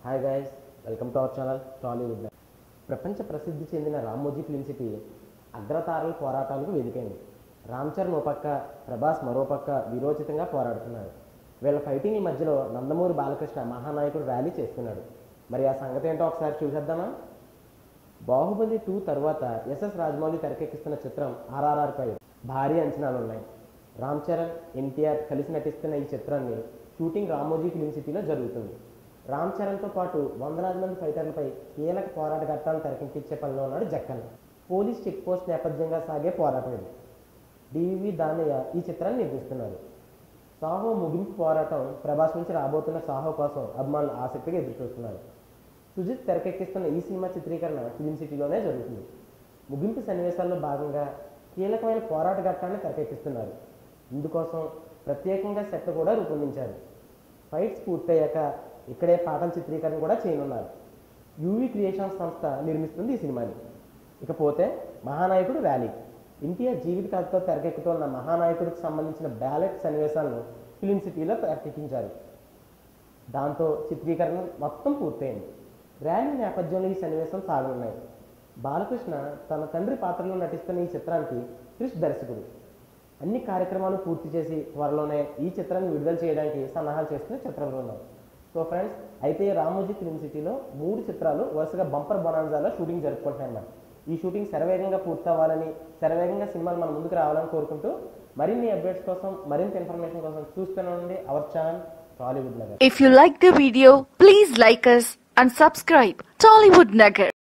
Hi guys welcome to our channel Tollywood ప్రపంచ ప్రసిద్ధి చెందిన రామోజీ ఫిల్మ్ సిటీ అగ్రతారల పోరాటాలకు వేదికైంది రామ్ చరణ్ ఓ పక్క ప్రభాస్ మరో పక్క విరోచితంగా పోరాడుతున్నారు వీళ్ళ ఫైటింగ్ మధ్యలో నందమూరి బాలకృష్ణ మహానాయకుడు ర్యాలీ చేస్తున్నాడు మరి ఆ సంగతి ఏంటో ఒకసారి చూసేద్దామా బాహుబలి టూ తర్వాత ఎస్ఎస్ రాజమౌళి తెరకెక్కిస్తున్న చిత్రం ఆర్ఆర్ఆర్పై భారీ అంచనాలు ఉన్నాయి రామ్ చరణ్ ఎన్టీఆర్ కలిసి నటిస్తున్న ఈ చిత్రాన్ని షూటింగ్ రామోజీ ఫిలిం సిటీలో జరుగుతుంది రామ్ చరణ్తో పాటు వందలాది మంది ఫైటర్లపై కీలక పోరాట ఘట్టాలను తెరకెక్కించే పనిలో ఉన్నాడు జక్కన్ పోలీస్ చెక్ పోస్ట్ నేపథ్యంగా సాగే పోరాటం ఇది డివి దానయ్య ఈ చిత్రాన్ని నిర్మిస్తున్నారు సాహో ముగింపు పోరాటం ప్రభాస్ నుంచి రాబోతున్న సాహో కోసం అభిమానులు ఆసక్తిగా ఎదురుచూస్తున్నారు సుజిత్ తెరకెక్కిస్తున్న ఈ సినిమా చిత్రీకరణ ఫిలిం సిటీలోనే జరుగుతుంది ముగింపు సన్నివేశాల్లో భాగంగా కీలకమైన పోరాట ఘట్టాన్ని తెరకెక్కిస్తున్నారు ఇందుకోసం ప్రత్యేకంగా సెట్ కూడా రూపొందించారు ఫైట్స్ పూర్తయ్యాక ఇక్కడే పాటల చిత్రీకరణ కూడా చేయనున్నారు యూవి క్రియేషన్స్ సంస్థ నిర్మిస్తుంది ఈ సినిమాని ఇకపోతే మహానాయకుడు ర్యాలీ ఎన్టీఆర్ జీవిత కథతో తెరకెక్కుతున్న మహానాయకుడికి సంబంధించిన బ్యాలెట్ సన్నివేశాలను ఫిలిం సిటీలో తెరకెక్కించారు దాంతో చిత్రీకరణ మొత్తం పూర్తయింది ర్యాలీ నేపథ్యంలో ఈ సన్నివేశం సాగనున్నాయి బాలకృష్ణ తన తండ్రి పాత్రలో నటిస్తున్న ఈ చిత్రానికి క్రిష్ దర్శకుడు అన్ని కార్యక్రమాలు పూర్తి చేసి త్వరలోనే ఈ చిత్రాన్ని విడుదల చేయడానికి సన్నాహాలు చేస్తున్న చిత్ర బృందం సో ఫ్రెండ్స్ అయితే రామోజీ ఫిలిం సిటీలో మూడు చిత్రాలు వరుసగా బంపర్ బొనాన్జాలో షూటింగ్ జరుపుకుంటున్నాయి ఈ షూటింగ్ శరవేగంగా పూర్తవ్వాలని శరవేగంగా సినిమాలు మన ముందుకు రావాలని కోరుకుంటూ మరిన్ని అప్డేట్స్ కోసం మరింత ఇన్ఫర్మేషన్ కోసం చూస్తూనే ఉండండి our channel Tollywood Nagar If you like the video, please like us and subscribe Tollywood Nagar.